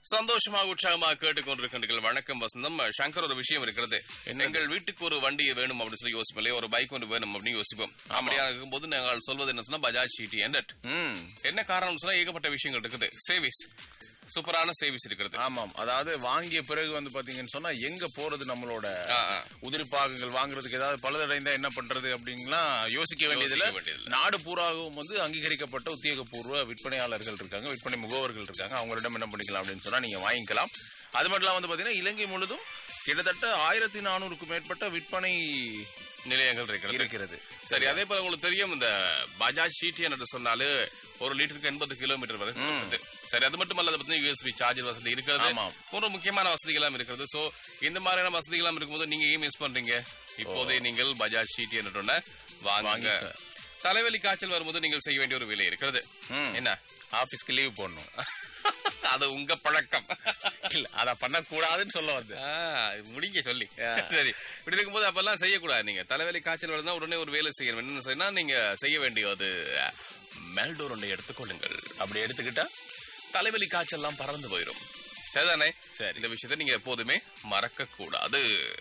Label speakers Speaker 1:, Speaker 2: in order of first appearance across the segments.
Speaker 1: சந்தோஷமாக உற்சாகமாக கேட்டுக்கொண்டிருக்கின்றீர்கள் வணக்கம் வசந்தம் சங்கர் ஒரு விஷயம் இருக்கிறது எங்கள் வீட்டுக்கு ஒரு வண்டி வேணும் அப்படின்னு சொல்லி யோசிப்போம் இல்லையா ஒரு பைக் ஒன்று வேணும் அப்படின்னு யோசிப்போம் அப்படியா இருக்கும்போது நாங்கள் சொல்வது என்ன சொன்னா பஜாஜ் சிடி ஹண்ட்ரட்
Speaker 2: ம்
Speaker 1: என்ன காரணம் சொன்னா ஏகப்பட்ட விஷயங்கள் இருக்குது சேவிஸ் சூப்பரான சேவிஸ் இருக்கிறது
Speaker 2: ஆமாம் அதாவது வாங்கிய பிறகு வந்து பாத்தீங்கன்னு சொன்னா எங்க போறது நம்மளோட
Speaker 1: ஆ, ஆ.
Speaker 2: உதிரி பாகங்கள் வாங்குறதுக்கு ஏதாவது பழுதடைந்தா என்ன பண்றது அப்படிங்கலாம் யோசிக்க வேண்டியதுல
Speaker 1: வேண்டியதில்ல.
Speaker 2: நாடு பூராகவும் வந்து அங்கீகரிக்கப்பட்ட உத்தியோகபூர்வ விற்பனையாளர்கள் இருக்காங்க விற்பனை முகவர்கள் இருக்காங்க அவங்களிடம் என்ன பண்ணிக்கலாம் அப்படின்னு சொன்னா நீங்க வாங்கிக்கலாம் அது மட்டும் இல்லாம வந்து பாத்தீங்கன்னா இலங்கை முழுதும் கிட்டத்தட்ட ஆயிரத்தி நானூறுக்கும் மேற்பட்ட விற்பனை
Speaker 1: நிலையங்கள் இருக்கிறது
Speaker 2: இருக்கிறது
Speaker 1: சரி அதே போல உங்களுக்கு தெரியும் இந்த பஜாஜ் சிடி என்று சொன்னாலே ஒரு லிட்டருக்கு எண்பது கிலோமீட்டர் வரை இருக்குது. சரி அது மட்டும் அல்ல அதை பத்தி யூஎஸ்பி சார்ஜர் வசதி இருக்கிறது
Speaker 2: ஆமாம்.
Speaker 1: போன்ற முக்கியமான வசதிகள் இருக்கிறது சோ இந்த மாதிரியான வசதிகள் எல்லாம் இருக்கும்போது நீங்க ஏன் மிஸ் பண்றீங்க இப்போதே நீங்கள் பஜாஜ் சிடி என்று வாங்குங்க
Speaker 2: வாங்கிக்க.
Speaker 1: தலைவலி காய்ச்சல் வரும்போது நீங்கள் செய்ய வேண்டிய ஒரு வேலை இருக்கிறது என்ன
Speaker 2: ஆபீஸ்க்கு லீவ் போடணும்
Speaker 1: அது உங்க பழக்கம்
Speaker 2: இல்ல அத பண்ணக்கூடாதுன்னு சொல்ல வந்து
Speaker 1: ஆ, முடிங்க சொல்லி சரி இப்படி இருக்கும்போது அப்பெல்லாம் செய்யக்கூடாது நீங்க தலைவலி காய்ச்சல் வருதுன்னா உடனே ஒரு வேலை செய்யணும் என்னன்னு சொன்னா நீங்க செய்ய வேண்டியது மெல்டோர் ஒன்றை எடுத்துக்கொள்ளுங்கள்
Speaker 2: அப்படி எடுத்துக்கிட்டா
Speaker 1: தலைவலி காய்ச்சல்லாம் பறந்து போயிடும் சரிதானே
Speaker 2: சரி.
Speaker 1: இந்த விஷயத்தை நீங்க எப்போதுமே மறக்க கூடாது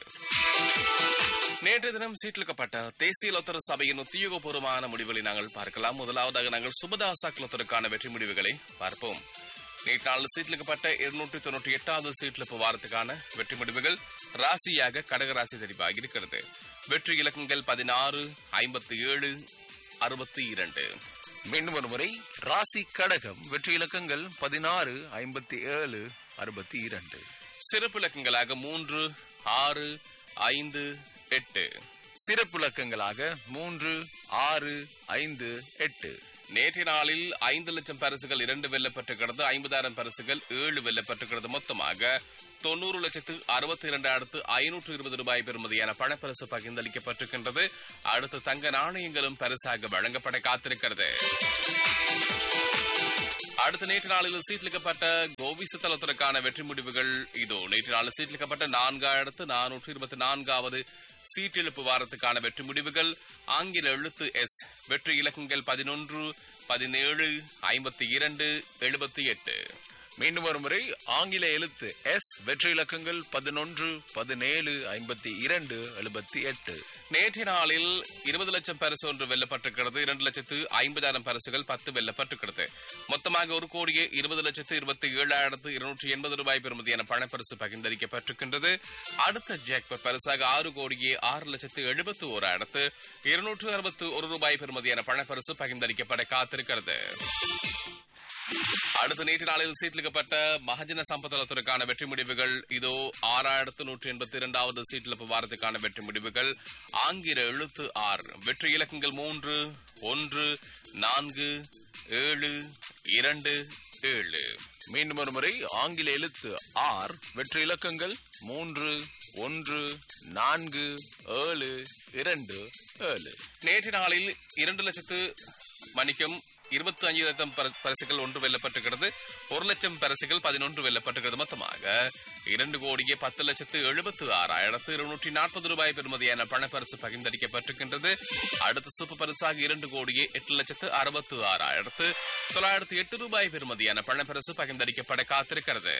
Speaker 1: நேற்று தினம் சீட்டிலுக்கப்பட்ட தேசிய லொத்தர சபையின் உத்தியோகபூர்வமான முடிவுகளை நாங்கள் பார்க்கலாம் முதலாவதாக நாங்கள் சுபதாசா லொத்தருக்கான வெற்றி முடிவுகளை பார்ப்போம் நேற்று நாள் சீட்டிலுக்கப்பட்ட இருநூற்றி தொண்ணூற்றி எட்டாவது சீட்டில் வாரத்துக்கான வெற்றி முடிவுகள் ராசியாக கடகராசி தெரிவாகி இருக்கிறது வெற்றி இலக்கங்கள் பதினாறு ஐம்பத்தி ஏழு அறுபத்தி இரண்டு
Speaker 2: மீண்டும் ஒரு முறை ராசி கடகம் வெற்றி இலக்கங்கள் பதினாறு ஐம்பத்தி ஏழு அறுபத்தி இரண்டு
Speaker 1: சிறப்பு இலக்கங்களாக மூன்று ஆறு ஐந்து எட்டு
Speaker 2: சிறப்பு இலக்கங்களாக மூன்று ஆறு ஐந்து எட்டு
Speaker 1: நேற்றைய நாளில் ஐந்து லட்சம் பரிசுகள் இரண்டு வெல்லப்பட்டிருக்கிறது ஐம்பதாயிரம் பரிசுகள் ஏழு வெல்லப்பட்டிருக்கிறது மொத்தமாக தொண்ணூறு லட்சத்து அறுபத்தி இரண்டாயிரத்து ஐநூற்று இருபது ரூபாய் பெறுமதியான பணப்பரிசு பகிர்ந்தளிக்கப்பட்டிருக்கின்றது அடுத்து தங்க நாணயங்களும் பரிசாக வழங்கப்பட காத்திருக்கிறது அடுத்த நேற்று நாளில் சீட்லிக்கப்பட்ட கோவிச தளத்திற்கான வெற்றி முடிவுகள் இதோ நேற்று நாளில் சீட்லிக்கப்பட்ட நான்காயிரத்து நானூற்று இருபத்தி நான்காவது சீட்டெழுப்பு வாரத்துக்கான வெற்றி முடிவுகள் ஆங்கில எழுத்து எஸ் வெற்றி இலக்கங்கள் பதினொன்று பதினேழு ஐம்பத்தி இரண்டு எழுபத்தி எட்டு
Speaker 2: மீண்டும் ஒரு முறை ஆங்கில எழுத்து எஸ் வெற்றி இலக்கங்கள் பதினொன்று பதினேழு ஐம்பத்தி இரண்டு எழுபத்தி எட்டு
Speaker 1: நேற்றைய நாளில் இருபது லட்சம் பரிசு ஒன்று வெல்லப்பட்டிருக்கிறது இரண்டு லட்சத்து ஐம்பதாயிரம் பரிசுகள் பத்து வெல்லப்பட்டிருக்கிறது மொத்தமாக ஒரு கோடியே இருபது லட்சத்து இருபத்தி ஏழாயிரத்து இருநூற்றி எண்பது ரூபாய் பெறுமதியான பணப்பரிசு பகிர்ந்தளிக்கப்பட்டிருக்கின்றது அடுத்த ஜாக்பாட் பரிசாக ஆறு கோடியே ஆறு லட்சத்து எழுபத்து ஓராயிரத்து இருநூற்று அறுபத்து ஒரு ரூபாய் பெறுமதியான பணப்பரிசு பகிர்ந்தளிக்கப்பட காத்திருக்கிறது அடுத்த நேற்று நாளில் சீட்லிக்கப்பட்ட மகஜன சம்பத்தலத்திற்கான வெற்றி முடிவுகள் இதோ ஆறாயிரத்து நூற்றி எண்பத்தி இரண்டாவது சீட்டில் வாரத்துக்கான வெற்றி முடிவுகள் ஆங்கில எழுத்து ஆறு வெற்றி இலக்கங்கள் மூன்று ஒன்று நான்கு ஏழு இரண்டு ஏழு
Speaker 2: மீண்டும் ஒரு முறை ஆங்கில எழுத்து ஆர் வெற்றி இலக்கங்கள் மூன்று ஒன்று நான்கு ஏழு இரண்டு ஏழு
Speaker 1: நேற்று நாளில் இரண்டு லட்சத்து மணிக்கும் இருபத்தி அஞ்சு லட்சம் பர- பரிசுகள் ஒன்று வெல்லப்பட்டிருக்கிறது ஒரு லட்சம் பரிசுகள் பதினொன்று வெல்லப்பட்டிருக்கிறது மொத்தமாக இரண்டு கோடியே பத்து லட்சத்து எழுபத்து ஆறாயிரத்து இருநூற்றி நாற்பது ரூபாய் பெறுமதியான பணப்பரிசு பகிர்ந்தளிக்கப்பட்டிருக்கின்றது அடுத்த சூப்பர் பரிசாக இரண்டு கோடியே எட்டு லட்சத்து அறுபத்து ஆறாயிரத்து தொள்ளாயிரத்து எட்டு ரூபாய் பெறுமதியான பணப்பரிசு பகிர்ந்தளிக்கப்பட காத்திருக்கிறது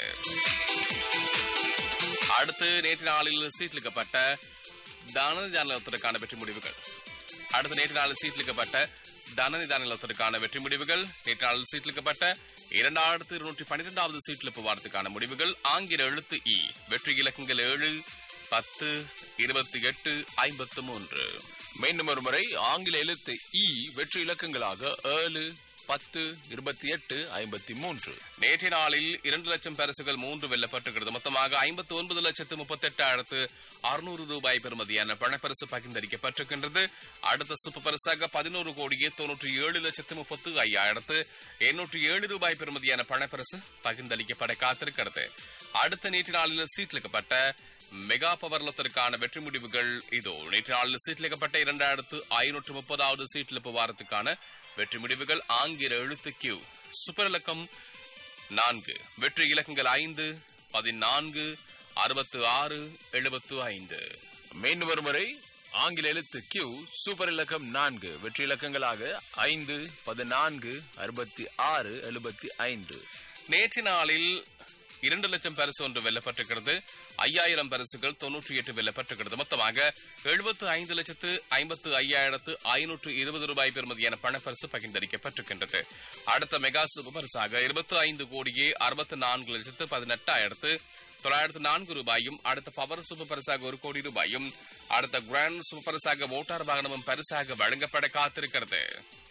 Speaker 1: அடுத்து நேற்று நாளில் சீட்லிக்கப்பட்ட தானநிதான நிலத்திற்கான வெற்றி முடிவுகள் அடுத்த நேற்று நாளில் சீட்லிக்கப்பட்ட தனநிதான நிலத்திற்கான வெற்றி முடிவுகள் நேற்று நாளில் சீட்லிக்கப்பட்ட இரண்டாயிரத்து இருநூற்றி பன்னிரெண்டாவது சீட்லிப்பு வாரத்துக்கான முடிவுகள் ஆங்கில எழுத்து இ வெற்றி இலக்கங்கள் ஏழு பத்து இருபத்தி எட்டு ஐம்பத்து மூன்று
Speaker 2: மீண்டும் ஒரு முறை ஆங்கில எழுத்து இ வெற்றி இலக்கங்களாக ஏழு பத்து இருபத்தி எட்டு ஐம்பத்தி மூன்று
Speaker 1: நேற்றைய நாளில் இரண்டு லட்சம் பரிசுகள் மூன்று வெல்லப்பட்டிருக்கிறது மொத்தமாக ஐம்பத்தி ஒன்பது லட்சத்து முப்பத்தி எட்டாயிரத்து அறுநூறு ரூபாய் பெறுமதியான பணப்பரிசு பகிர்ந்தளிக்கப்பட்டிருக்கின்றது அடுத்த சூப்பர் பரிசாக பதினோரு கோடியே தொன்னூற்றி ஏழு லட்சத்து முப்பத்து ஐயாயிரத்து எண்ணூற்றி ஏழு ரூபாய் பெறுமதியான பணப்பரிசு பகிர்ந்தளிக்கப்பட காத்திருக்கிறது அடுத்த நேற்று நாளில் சீட்லிக்கப்பட்ட மெகா பவர்லத்திற்கான வெற்றி முடிவுகள் இதோ நேற்று நாளில் சீட்லிக்கப்பட்ட இரண்டாயிரத்து ஐநூற்று முப்பதாவது சீட்லிப்பு வாரத்துக்கான வெற்றி முடிவுகள் ஆங்கில எழுத்து கியூ சூப்பர் இலக்கம் நான்கு வெற்றி இலக்கங்கள் ஐந்து பதினான்கு அறுபத்து ஆறு எழுபத்து ஐந்து
Speaker 2: மீண்டும் ஒரு முறை ஆங்கில எழுத்து கியூ சூப்பர் இலக்கம் நான்கு வெற்றி இலக்கங்களாக ஐந்து பதினான்கு அறுபத்தி ஆறு எழுபத்தி ஐந்து
Speaker 1: நேற்று நாளில் இரண்டு லட்சம் பரிசு ஒன்று வெல்லப்பட்டிருக்கிறது ஐயாயிரம் பரிசுகள் தொன்னூற்றி எட்டு வெல்லப்பட்டிருக்கிறது மொத்தமாக எழுபத்து ஐந்து லட்சத்து ஐம்பத்து ஐயாயிரத்து ஐநூற்று இருபது ரூபாய் பெறுமதியான பணப்பரிசு பகிர்ந்தளிக்கப்பட்டிருக்கின்றது அடுத்த மெகா சூப்பர் பரிசாக இருபத்தி ஐந்து கோடியே அறுபத்தி நான்கு லட்சத்து பதினெட்டாயிரத்து தொள்ளாயிரத்து நான்கு ரூபாயும் அடுத்த பவர் சூப்பர் பரிசாக ஒரு கோடி ரூபாயும் அடுத்த கிராண்ட் சூப்பர் பரிசாக மோட்டார் வாகனமும் பரிசாக வழங்கப்பட காத்திருக்கிறது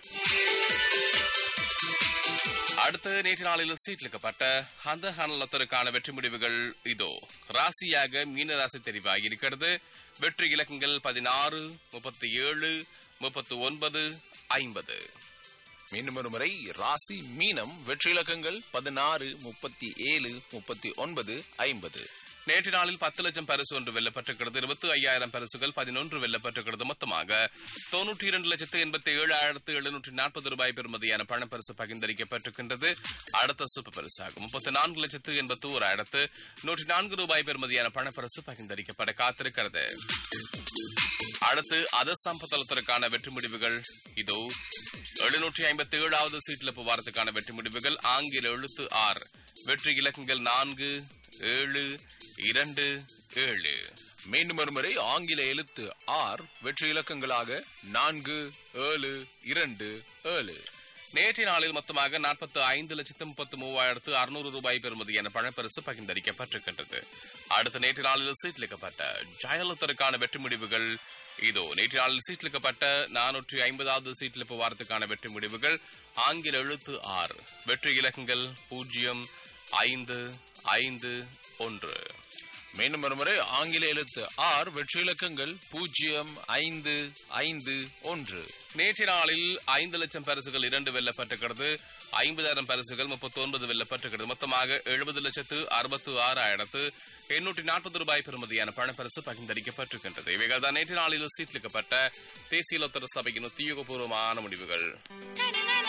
Speaker 1: அடுத்து நேற்று நாளில் சீட்லிக்கப்பட்ட அந்த ஹனலத்தருக்கான வெற்றி முடிவுகள் இதோ ராசியாக மீன ராசி தெரிவாகி இருக்கிறது வெற்றி இலக்கங்கள் பதினாறு முப்பத்தி ஏழு முப்பத்தி ஒன்பது ஐம்பது
Speaker 2: மீண்டும் ஒரு முறை ராசி மீனம் வெற்றி இலக்கங்கள் பதினாறு முப்பத்தி ஏழு முப்பத்தி ஒன்பது ஐம்பது
Speaker 1: நேற்று நாளில் பத்து லட்சம் பரிசு ஒன்று வெல்லப்பட்டிருக்கிறது இருபத்தி ஐயாயிரம் பரிசுகள் பதினொன்று வெல்லப்பட்டிருக்கிறது மொத்தமாக தொன்னூற்றி இரண்டு லட்சத்து எண்பத்தி ஏழாயிரத்து எழுநூற்றி நாற்பது ரூபாய் பெறுமதியான பணப்பரிசு பகிர்ந்தளிக்கப்பட்டிருக்கின்றது அடுத்த சூப்பர் பரிசாகும் முப்பத்தி நான்கு லட்சத்து எண்பத்தி ஓராயிரத்து நூற்றி நான்கு ரூபாய் பெறுமதியான பணப்பரிசு பகிர்ந்தளிக்கப்பட காத்திருக்கிறது அடுத்து அத சம்பத்தளத்திற்கான வெற்றி முடிவுகள் இதோ எழுநூற்றி ஐம்பத்தி ஏழாவது சீட்ல வாரத்துக்கான வெற்றி முடிவுகள் ஆங்கில எழுத்து ஆர் வெற்றி இலக்கங்கள் நான்கு ஏழு இரண்டு ஏழு
Speaker 2: மீண்டும் ஒரு முறை ஆங்கில எழுத்து ஆர் வெற்றி இலக்கங்களாக நான்கு ஏழு இரண்டு ஏழு
Speaker 1: நேற்றைய நாளில் மொத்தமாக நாற்பத்தி ஐந்து லட்சத்து முப்பத்தி மூவாயிரத்து அறுநூறு ரூபாய் பெறுமதியான பணப்பரிசு பகிர்ந்தளிக்கப்பட்டிருக்கின்றது அடுத்த நேற்று நாளில் சீட்லிக்கப்பட்ட ஜெயலலிதருக்கான வெற்றி முடிவுகள் இதோ நேற்று நாளில் சீட்லிக்கப்பட்ட நானூற்றி ஐம்பதாவது சீட்லிப்பு வாரத்துக்கான வெற்றி முடிவுகள் ஆங்கில எழுத்து ஆறு வெற்றி இலக்கங்கள் பூஜ்ஜியம் ஐந்து ஐந்து ஒன்று
Speaker 2: மீண்டும் ஒரு முறை ஆங்கில எழுத்து ஆர் வெற்றி இலக்கங்கள் பூஜ்ஜியம் ஐந்து ஐந்து ஒன்று
Speaker 1: நேற்றைய நாளில் ஐந்து லட்சம் பரிசுகள் இரண்டு வெல்லப்பட்டிருக்கிறது ஐம்பதாயிரம் பரிசுகள் முப்பத்தி ஒன்பது வெல்லப்பட்டிருக்கிறது மொத்தமாக எழுபது லட்சத்து அறுபத்து ஆறாயிரத்து எண்ணூற்றி நாற்பது ரூபாய் பெறுமதியான பணப்பரிசு பகிர்ந்தளிக்கப்பட்டிருக்கின்றது இவைகள் தான் நேற்று நாளில் சீட்லிக்கப்பட்ட தேசிய லோத்தர சபையின் உத்தியோகபூர்வமான முடிவுகள்